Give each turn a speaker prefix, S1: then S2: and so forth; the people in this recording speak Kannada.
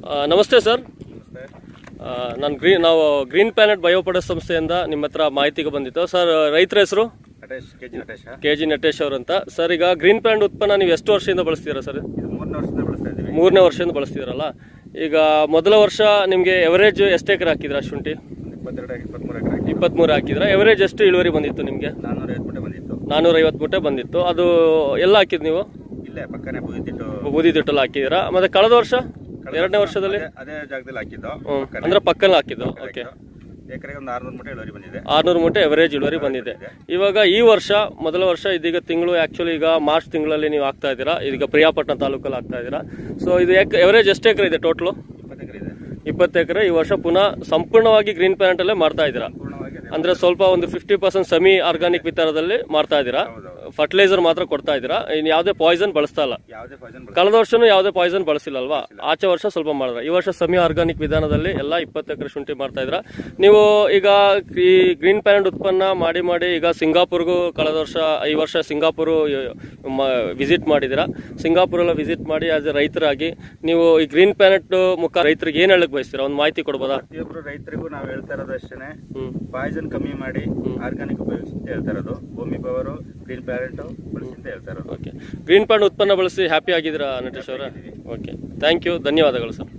S1: ಆ, ನಮಸ್ತೆ ಸರ್ ನಾನು ಗ್ರೀನ್ ನಾವು ಗ್ರೀನ್ ಪ್ಲಾನೆಟ್ ಬಯೋಪಡ ಸಂಸ್ಥೆಯಿಂದ ನಿಮ್ಮ ಹತ್ರ ಮಾಹಿತಿಗೆ ಬಂದಿತ್ತು ಸರ್ ರೈತರ ಹೆಸರು
S2: Natesh K G Natesha
S1: K G Natesh ಅವರು ಅಂತ ಸರ್ ಈಗ ಗ್ರೀನ್ ಪ್ಲಾನೆಟ್ ಉತ್ಪನ್ನ ನೀವು ಎಷ್ಟು ವರ್ಷದಿಂದ ಬಳಸ್ತೀರಾ ಸರ್
S2: ಇದು ಮೂರನೇ ವರ್ಷದಿಂದ ಬಳಸ್ತಾ ಇದ್ದೀವಿ
S1: ಮೂರನೇ ವರ್ಷದಿಂದ ಬಳಸ್ತಿದ್ದೀರಲ್ಲ ಈಗ ಮೊದಲ ವರ್ಷ ನಿಮಗೆ ಎವರೇಜ್ ಎಷ್ಟು ಎಕರೆ ಹಾಕಿದ್ರಾ ಶುಂಠಿ
S2: ಒಂದು ಇಪ್ಪತ್ತೆರಡು ಇಪ್ಪತ್ಮೂರು ಎಕರೆ ಹಾಕಿ
S1: ಇಪ್ಪತ್ಮೂರು ಹಾಕಿದ್ರ ಎವರೇಜ್ ಎಷ್ಟು ಇಳುವರಿ ಬಂದಿತ್ತು ನಿಮಗೆ
S2: ನಾನ್ನೂರ ಐವತ್ತು ಮೂಟೆ ಬಂದಿತ್ತು
S1: ನಾನ್ನೂರ ಐವತ್ತು ಮೂಟೆ ಬಂದಿತ್ತು ಅದು ಎಲ್ಲ ಹಾಕಿದ್ ನೀವು
S2: ಇಲ್ಲೇ ಪಕ್ಕನೇ ಬೂದಿಟ್ಟಿಟ್ಟು
S1: ಬೂದಿ ತಿಟ್ಟಲ್ಲಿ ಹಾಕಿದ್ದೀರಾ ಮತ್ತೆ ಕಳೆದ ವರ್ಷ ಎರಡನೇ ವರ್ಷದಲ್ಲಿ
S2: ಅದೇ- ಅದೇ ಜಾಗದಲ್ಲಿ ಹಾಕಿದ್ದು
S1: ಹ್ಮ್.
S2: ಪಕ್ಕನೇ.
S1: ಅಂದ್ರೆ ಪಕ್ಕದಲ್ಲಿ ಹಾಕಿದ್ದು ಓಕೆ
S2: ಎಕರೆಗೆ ಒಂದು ಆರ್ನೂರು ಮೂಟೆ ಇಳುವರಿ ಬಂದಿದೆ
S1: ಆರ್ನೂರು ಮೂಟೆ ಎವರೇಜ್ ಇಳುವರಿ ಬಂದಿದೆ ಇವಾಗ ಈ ವರ್ಷ ಮೊದಲ ವರ್ಷ ಇದೀಗ ತಿಂಗಳು ಆಕ್ಚುಲಿ ಈಗ ಮಾರ್ಚ್ ತಿಂಗಳಲ್ಲಿ ನೀವು ಆಗ್ತಾ ಇದ್ದೀರಾ ಇದೀಗ ಪ್ರಿಯಾಪಟ್ಟಣ ತಾಲೂಕಲ್ಲಿ ಆಗ್ತಾ ಇದ್ದೀರಾ ಸೊ ಇದು ಎವರೇಜ್ ಎಷ್ಟು ಎಕರೆ ಇದೆ ಟೋಟಲ್
S2: ಇಪ್ಪತ್ತು ಎಕರೆ ಇದೆ
S1: ಇಪ್ಪತ್ತು ಎಕರೆ ಈ ವರ್ಷ ಪುನಃ ಸಂಪೂರ್ಣವಾಗಿ ಗ್ರೀನ್ ಪ್ಲಾನೆಟ್ ಅಲ್ಲೇ ಮಾಡ್ತಾ ಇದ್ದೀರಾ
S2: ಪೂರ್ಣವಾಗಿ ಅದೇ
S1: ಅಂದ್ರೆ ಸ್ವಲ್ಪ ಒಂದು ಫಿಫ್ಟಿ ಪರ್ಸೆಂಟ್ ಸೆಮಿ ಆರ್ಗಾನಿಕ್ ವಿಚಾರದಲ್ಲಿ ಮಾಡ್ತಾ ಇದ್ದೀರಾ ಫರ್ಟಿಲೈಸರ್ ಮಾತ್ರ ಕೊಡ್ತಾ ಇದ್ದೀರಾ ಇನ್ನು ಯಾವುದೇ ಪಾಯ್ಸನ್ ಬಳಸ್ತಾ ಇಲ್ಲ
S2: ಯಾವುದೇ ಪಾಯ್ಸನ್
S1: ಕಳೆದ ವರ್ಷನೂ ಯಾವುದೇ ಪಾಯ್ಸನ್ ಬಳಸಿಲ್ಲ ಅಲ್ವಾ ಆಚೆ ವರ್ಷ ಸ್ವಲ್ಪ ಮಾಡಿದ್ರ ಈ ವರ್ಷ ಸೆಮಿ ಆರ್ಗಾನಿಕ್ ವಿಧಾನದಲ್ಲಿ ಎಲ್ಲ ಇಪ್ಪತ್ತು ಎಕರೆ ಶುಂಠಿ ಮಾಡ್ತಾ ಇದ್ರ ನೀವು ಈಗ ಈ ಗ್ರೀನ್ ಪ್ಲಾನೆಟ್ ಉತ್ಪನ್ನ ಮಾಡಿ ಮಾಡಿ ಈಗ ಸಿಂಗಾಪುರ್ಗೂ ಕಳೆದ ವರ್ಷ ಈ ವರ್ಷ ಸಿಂಗಾಪುರ್ ವಿಸಿಟ್ ಮಾಡಿದಿರಾ ಸಿಂಗಾಪುರ್ ಎಲ್ಲ ವಿಸಿಟ್ ಮಾಡಿ ಆಸ್ ಎ ರೈತರಾಗಿ ನೀವು ಈ ಗ್ರೀನ್ ಪ್ಲಾನೆಟ್ ಮುಖ ರೈತರಿಗೆ ಏನ್ ಹೇಳಕ್ ಬಯಸ್ತೀರಾ ಒಂದು ಮಾಹಿತಿ ಕೊಡ್ಬೋದಾ
S2: ಪ್ರತಿಯೊಬ್ಬರು ರೈತರಿಗೂ ನಾವು ಹೇಳ್ತಾ ಇರೋದು ಅಷ್ಟೇ
S1: ಹ್ಮ್
S2: ಪಾಯ್ಸನ್ ಕಮ್ಮಿ ಮಾಡಿ ಆರ್ಗಾನಿಕ್ ಉಪಯೋಗಿಸಿ ಅಂತ ಹೇಳ್ತಾ ಇರೋದು ಭೂಮಿ ಪವರು ಗ್ರೀನ್ ಪ್ಲಾನೆಟ್ ಬಳಸಿ ಅಂತ ಹೇಳ್ತಾ ಇರೋದು
S1: ಓಕೆ ಗ್ರೀನ್ ಪ್ಲಾಂಟ್ ಉತ್ಪನ್ನ ಬಳಸಿ ಹ್ಯಾಪಿ ಆಗಿದ್ದೀರಾ ನಟೇಶ್ ಅವರ ಓಕೆ ಥ್ಯಾಂಕ್ ಯು ಧನ್ಯವಾದಗಳು ಸರ್